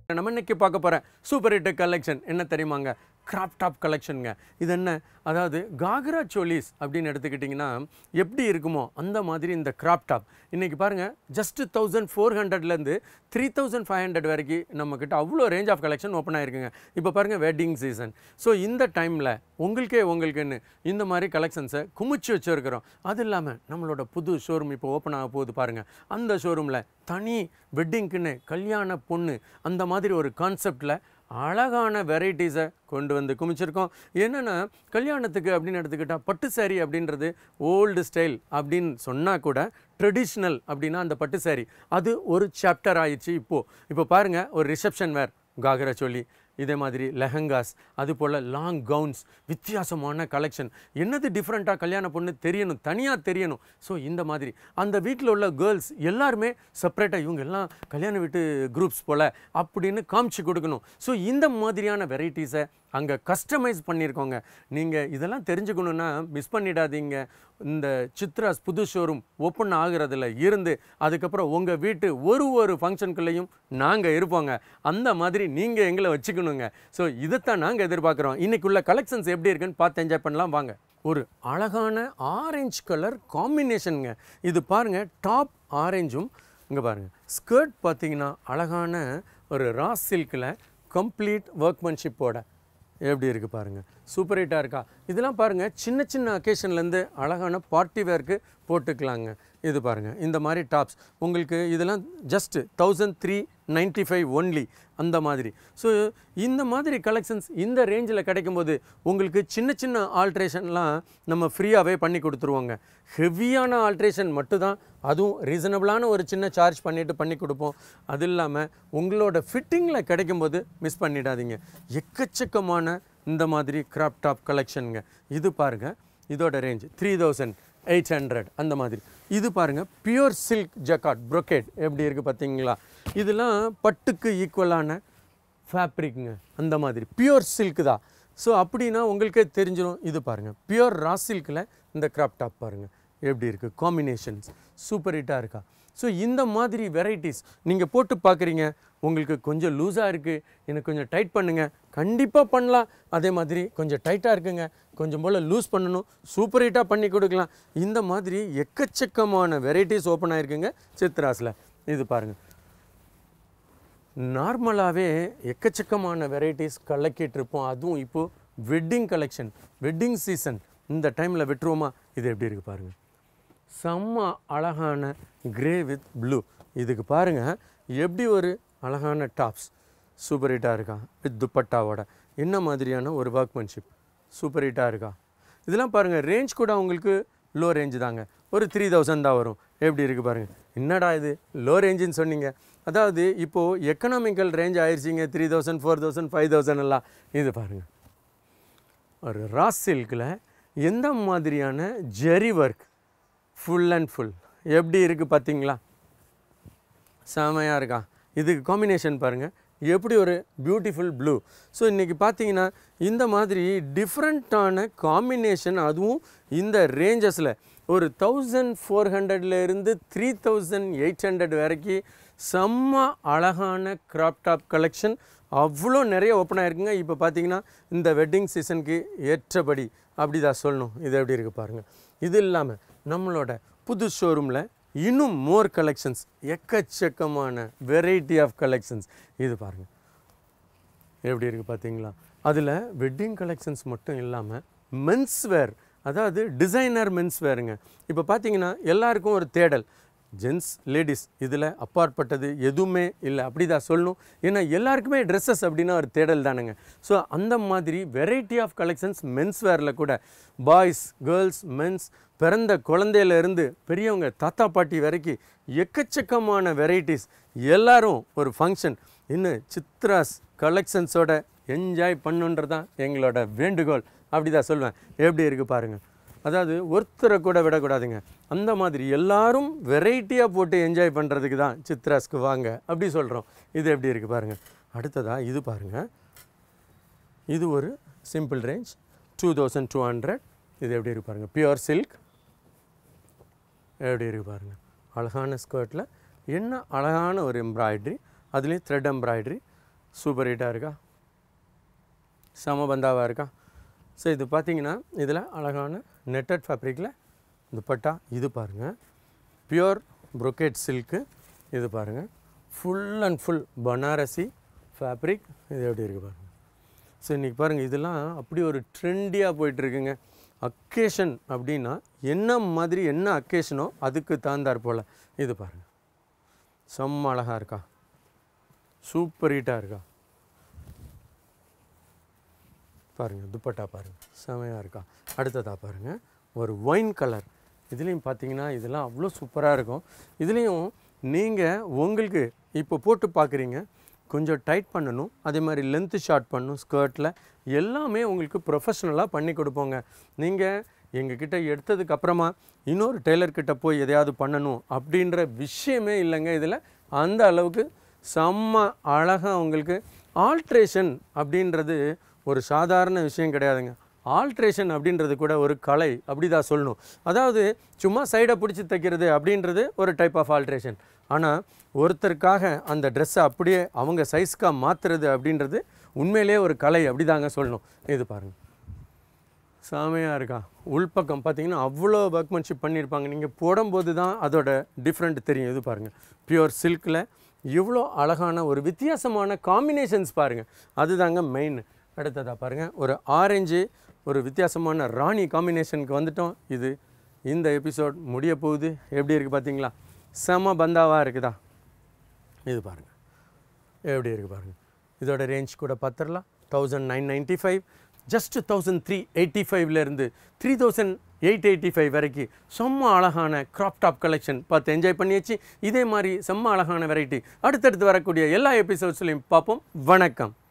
நம்ம இன்னைக்கு பார்க்க போகிற சூப்பர் ஹிட் கலெக்ஷன் என்ன தெரியுமாங்க கிராப் டாப் கலெக்ஷனுங்க இது என்ன அதாவது காக்ரா சோலிஸ் அப்படின்னு எடுத்துக்கிட்டிங்கன்னா எப்படி இருக்குமோ அந்த மாதிரி இந்த கிராப் டாப் இன்றைக்கி பாருங்கள் ஜஸ்ட் தௌசண்ட் ஃபோர் ஹண்ட்ரட்லேருந்து த்ரீ தௌசண்ட் ஃபைவ் ஹண்ட்ரட் வரைக்கும் நம்மக்கிட்ட அவ்வளோ ரேஞ்ச் ஆஃப் கலெக்ஷன் ஓப்பன் ஆயிருக்குங்க இப்போ பாருங்கள் வெட்டிங் சீசன் ஸோ இந்த டைமில் உங்களுக்கே உங்களுக்குன்னு இந்த மாதிரி கலெக்ஷன்ஸை குமிச்சு வச்சுருக்கிறோம் அது இல்லாமல் நம்மளோட புது ஷோரூம் இப்போ ஓப்பன் ஆக போகுது பாருங்கள் அந்த ஷோரூமில் தனி வெட்டிங்க்குன்னு கல்யாண பொண்ணு அந்த மாதிரி ஒரு கான்செப்டில் அழகான வெரைட்டிஸை கொண்டு வந்து குமிச்சிருக்கோம் என்னென்னா கல்யாணத்துக்கு அப்படின்னு எடுத்துக்கிட்டால் பட்டு saree அப்படின்றது ஓல்டு ஸ்டைல் அப்படின்னு சொன்னால் கூட ட்ரெடிஷ்னல் அப்படின்னா அந்த பட்டு saree அது ஒரு சாப்டர் ஆயிடுச்சு இப்போது இப்போ பாருங்கள் ஒரு ரிசப்ஷன் வேர் காகரா சொல்லி இதே மாதிரி லெஹங்காஸ் அது போல் லாங் கவுன்ஸ் வித்தியாசமான கலெக்ஷன் என்னது டிஃப்ரெண்ட்டாக கல்யாண பொண்ணு தெரியணும் தனியாக தெரியணும் ஸோ இந்த மாதிரி அந்த வீட்டில் உள்ள கேர்ள்ஸ் எல்லாருமே செப்பரேட்டாக இவங்க எல்லாம் கல்யாண வீட்டு குரூப்ஸ் போல் அப்படின்னு காமிச்சு கொடுக்கணும் ஸோ இந்த மாதிரியான வெரைட்டிஸை அங்கே கஸ்டமைஸ் பண்ணியிருக்கோங்க நீங்கள் இதெல்லாம் தெரிஞ்சுக்கணுன்னா மிஸ் பண்ணிடாதீங்க இந்த சித்ராஸ் புது ஷோரூம் ஓப்பன் ஆகுறதுல இருந்து அதுக்கப்புறம் உங்கள் வீட்டு ஒரு ஒரு ஃபங்க்ஷனுக்குள்ளேயும் நாங்கள் இருப்போங்க அந்த மாதிரி நீங்கள் எங்களை வச்சுக்கணுங்க ஸோ இதைத்தான் நாங்கள் எதிர்பார்க்குறோம் இன்னைக்குள்ள கலெக்ஷன்ஸ் எப்படி இருக்குன்னு பார்த்து என்ஜாய் பண்ணலாம் வாங்க ஒரு அழகான ஆரஞ்சு கலர் காம்பினேஷனுங்க இது பாருங்கள் டாப் ஆரஞ்சும் இங்கே பாருங்கள் ஸ்கர்ட் பார்த்தீங்கன்னா அழகான ஒரு ரா சில்கில் கம்ப்ளீட் ஒர்க்மன்ஷிப்போட எப்படி இருக்குது பாருங்கள் சூப்பர் ஹிட்டாக இருக்கா இதெல்லாம் பாருங்கள் சின்ன சின்ன அக்கேஷன்லேருந்து அழகான பார்ட்டி வேர்க்கு போட்டுக்கலாங்க இது பாருங்கள் இந்த மாதிரி டாப்ஸ் உங்களுக்கு இதெல்லாம் just thousand three ninety five only அந்த மாதிரி ஸோ இந்த மாதிரி கலெக்ஷன்ஸ் இந்த ரேஞ்சில் கிடைக்கும்போது உங்களுக்கு சின்ன சின்ன ஆல்ட்ரேஷன்லாம் நம்ம ஃப்ரீயாகவே பண்ணி கொடுத்துருவோங்க ஹெவியான ஆல்ட்ரேஷன் மட்டும்தான் அதுவும் ரீசனபிளான ஒரு சின்ன சார்ஜ் பண்ணிவிட்டு பண்ணி கொடுப்போம் அது இல்லாமல் உங்களோட ஃபிட்டிங்கில் கிடைக்கும்போது மிஸ் பண்ணிடாதீங்க எக்கச்சக்கமான இந்த மாதிரி கிராப் டாப் கலெக்ஷனுங்க இது பாருங்கள் இதோட range three thousand eight hundred அந்த மாதிரி இது பாருங்கள் பியூர் சில்க் ஜக்காட் brocade எப்படி இருக்குது பார்த்தீங்களா இதெல்லாம் பட்டுக்கு ஈக்குவலான ஃபேப்ரிக்ங்க அந்த மாதிரி பியூர் சில்க் தான் ஸோ அப்படின்னா உங்களுக்கே தெரிஞ்சிடும் இது பாருங்கள் பியூர் ரா சில்கில் இந்த கிராப் டாப் பாருங்கள் எப்படி இருக்குது காம்பினேஷன்ஸ் சூப்பர் ஹிட்டாக இருக்கா ஸோ இந்த மாதிரி வெரைட்டிஸ் நீங்கள் போட்டு பார்க்குறீங்க உங்களுக்கு கொஞ்சம் லூஸாக இருக்குது எனக்கு கொஞ்சம் டைட் பண்ணுங்கள் கண்டிப்பாக பண்ணலாம் அதே மாதிரி கொஞ்சம் டைட்டாக இருக்குங்க கொஞ்சம் போல் லூஸ் பண்ணணும் சூப்பர் ஹிட்டாக பண்ணி கொடுக்கலாம் இந்த மாதிரி எக்கச்சக்கமான வெரைட்டிஸ் ஓப்பன் ஆயிருக்குங்க சித்ராஸில் இது பாருங்கள் நார்மலாகவே எக்கச்சக்கமான வெரைட்டிஸ் கலக்கிட்டு இருப்போம் அதுவும் இப்போது வெட்டிங் கலெக்ஷன் வெட்டிங் சீசன் இந்த டைமில் விட்டுருவோமா இது எப்படி இருக்குது பாருங்கள் செம்ம அழகான கிரே வித் ப்ளூ இதுக்கு பாருங்கள் எப்படி ஒரு அழகான டாப்ஸ் சூப்பர் ஹிட்டாக இருக்கா வித் துப்பட்டாவோட என்ன மாதிரியான ஒரு ஒர்க்மன்ஷிப் சூப்பர் ஹிட்டாக இருக்கா இதெல்லாம் பாருங்கள் ரேஞ்ச் கூட உங்களுக்கு லோ ரேஞ்சு தாங்க ஒரு த்ரீ தௌசண்ட் தான் வரும் எப்படி இருக்குது பாருங்கள் என்னடா இது லோ ரேஞ்சுன்னு சொன்னீங்க அதாவது இப்போது எக்கனாமிக்கல் ரேஞ்ச் ஆயிடுச்சிங்க three thousand four thousand five thousand எல்லாம் இது பாருங்கள் ஒரு ராஸ் சில்கில் எந்த மாதிரியான zari work full and full எப்படி இருக்குது பார்த்தீங்களா செமையாக இருக்கா இதுக்கு காம்பினேஷன் பாருங்கள் எப்படி ஒரு பியூட்டிஃபுல் ப்ளூ ஸோ இன்றைக்கி பார்த்தீங்கன்னா இந்த மாதிரி டிஃப்ரெண்ட்டான காம்பினேஷன் அதுவும் இந்த ரேஞ்சஸில் ஒரு தௌசண்ட் ஃபோர் ஹண்ட்ரட்லேருந்து த்ரீ தௌசண்ட் எயிட் ஹண்ட்ரட் வரைக்கும் செம்ம அழகான கிராப் டாப் கலெக்ஷன் அவ்வளோ நிறைய ஓப்பன் ஆயிருக்குங்க இப்போ பார்த்தீங்கன்னா இந்த வெட்டிங் சீசனுக்கு ஏற்றபடி அப்படி தான் சொல்லணும் இது எப்படி இருக்குது பாருங்கள் இது இல்லாமல் நம்மளோட புது ஷோரூமில் இன்னும் மோர் கலெக்ஷன்ஸ் எக்கச்சக்கமான வெரைட்டி ஆஃப் கலெக்ஷன்ஸ் இது பாருங்கள் எப்படி இருக்குது பார்த்தீங்களா அதில் வெட்டிங் கலெக்ஷன்ஸ் மட்டும் இல்லாமல் மென்ஸ் வேர் அதாவது டிசைனர் மென்ஸ் வேருங்க இப்போ பார்த்தீங்கன்னா எல்லாருக்கும் ஒரு தேடல் ஜென்ஸ் லேடிஸ் இதில் அப்பாற்பட்டது எதுவுமே இல்லை அப்படி தான் சொல்லணும் ஏன்னா எல்லாருக்குமே ட்ரெஸ்ஸஸ் அப்படின்னா ஒரு தேடல் தானுங்க ஸோ அந்த மாதிரி வெரைட்டி ஆஃப் கலெக்ஷன்ஸ் மென்ஸ் வேரில் கூட பாய்ஸ் கேர்ள்ஸ் மென்ஸ் பிறந்த குழந்தையில இருந்து பெரியவங்க தாத்தா பாட்டி வரைக்கும் எக்கச்சக்கமான வெரைட்டிஸ் எல்லாரும் ஒரு ஃபங்க்ஷன் இன்னும் சித்ராஸ் கலெக்ஷன்ஸோட என்ஜாய் பண்ணுன்றது தான் எங்களோட வேண்டுகோள் அப்படி தான் சொல்வேன் எப்படி இருக்குது பாருங்கள் அதாவது ஒருத்தரை கூட விடக்கூடாதுங்க அந்த மாதிரி எல்லாரும் வெரைட்டியாக போட்டு என்ஜாய் பண்ணுறதுக்கு தான் சித்ராஸ்க்கு வாங்க அப்படி சொல்கிறோம் இது எப்படி இருக்குது பாருங்கள் அடுத்ததாக இது பாருங்கள் இது ஒரு simple range two thousand two hundred இது எப்படி இருக்கு பாருங்கள் பியூர் சில்க் எப்படி இருக்கு பாருங்கள் அழகான ஸ்கர்ட்டில் என்ன அழகான ஒரு எம்ப்ராய்ட்ரி அதுலேயும் த்ரெட் எம்ப்ராய்ட்ரி சூப்பர் ஹிட்டாக இருக்கா சமபந்தாவாக இருக்கா ஸோ இது பார்த்தீங்கன்னா இதில் அழகான நெட்டட் ஃபேப்ரிக்கில் துப்பட்டா இது பாருங்கள் பியூர் brocade சில்க்கு இது பாருங்கள் full and full Banarasi fabric இது எப்படி இருக்குது பாருங்கள் ஸோ இன்றைக்கி பாருங்கள் இதெல்லாம் அப்படி ஒரு ட்ரெண்டியாக போயிட்டுருக்குங்க அக்கேஷன் அப்படின்னா என்ன மாதிரி என்ன அக்கேஷனோ அதுக்கு தகுந்தாற் போல் இது பாருங்கள் செம்ம அழகாக இருக்கா சூப்பர் ஹீட்டாக இருக்கா பாருங்கள் துப்பட்டா பாருங்கள் செமையாக இருக்கா அடுத்ததா பாருங்கள் ஒரு ஒயின் கலர் இதுலேயும் பார்த்தீங்கன்னா இதெல்லாம் அவ்வளோ சூப்பராக இருக்கும் இதுலேயும் நீங்கள் உங்களுக்கு இப்போ போட்டு பார்க்குறீங்க கொஞ்சம் டைட் பண்ணணும் அதே மாதிரி லென்த்து ஷார்ட் பண்ணணும் ஸ்கர்ட்டில் எல்லாமே உங்களுக்கு ப்ரொஃபஷ்னலாக பண்ணி கொடுப்போங்க நீங்கள் எங்ககிட்ட எடுத்ததுக்கு அப்புறமா இன்னொரு டெய்லர்கிட்ட போய் எதையாவது பண்ணணும் அப்படின்ற விஷயமே இல்லைங்க இதில் அந்த அளவுக்கு செம்ம அழகாக உங்களுக்கு ஆல்ட்ரேஷன் அப்படின்றது ஒரு சாதாரண விஷயம் கிடையாதுங்க ஆல்ட்ரேஷன் அப்படின்றது கூட ஒரு கலை அப்படி தான் சொல்லணும் அதாவது சும்மா சைடை பிடிச்சி தைக்கிறது அப்படின்றது ஒரு டைப் ஆஃப் ஆல்ட்ரேஷன் ஆனால் ஒருத்தருக்காக அந்த ட்ரெஸ்ஸை அப்படியே அவங்க சைஸ்க்காக மாற்றுறது அப்படின்றது உண்மையிலேயே ஒரு கலை அப்படி தாங்க சொல்லணும் இது பாருங்கள் செமையாக இருக்கா உள்பக்கம் பார்த்தீங்கன்னா அவ்வளோ ஒர்க்மன்ஷிப் பண்ணியிருப்பாங்க நீங்கள் போடும்போது தான் அதோட டிஃப்ரெண்ட் தெரியும் இது பாருங்கள் பியூர் சில்கில் இவ்வளோ அழகான ஒரு வித்தியாசமான காம்பினேஷன்ஸ் பாருங்கள் அதுதாங்க மெயின் அடுத்ததாக பாருங்கள் ஒரு ஆரஞ்சு ஒரு வித்தியாசமான ராணி காம்பினேஷனுக்கு வந்துட்டோம் இது இந்த எபிசோட் முடிய போகுது எப்படி இருக்குது பார்த்தீங்களா செம பந்தாவாக இருக்குதா இது பாருங்கள் எப்படி இருக்குது பாருங்கள் இதோட ரேஞ்ச் கூட பார்த்துடலாம் thousand nine ninety five just thousand three eighty ஃபைவ்லேருந்து three thousand eight eighty five வரைக்கும் செம்ம அழகான க்ராப் டாப் கலெக்ஷன் பார்த்து என்ஜாய் பண்ணியாச்சு இதே மாதிரி செம்ம அழகான வெரைட்டி அடுத்தடுத்து வரக்கூடிய எல்லா எபிசோட்ஸ்லையும் பார்ப்போம் வணக்கம்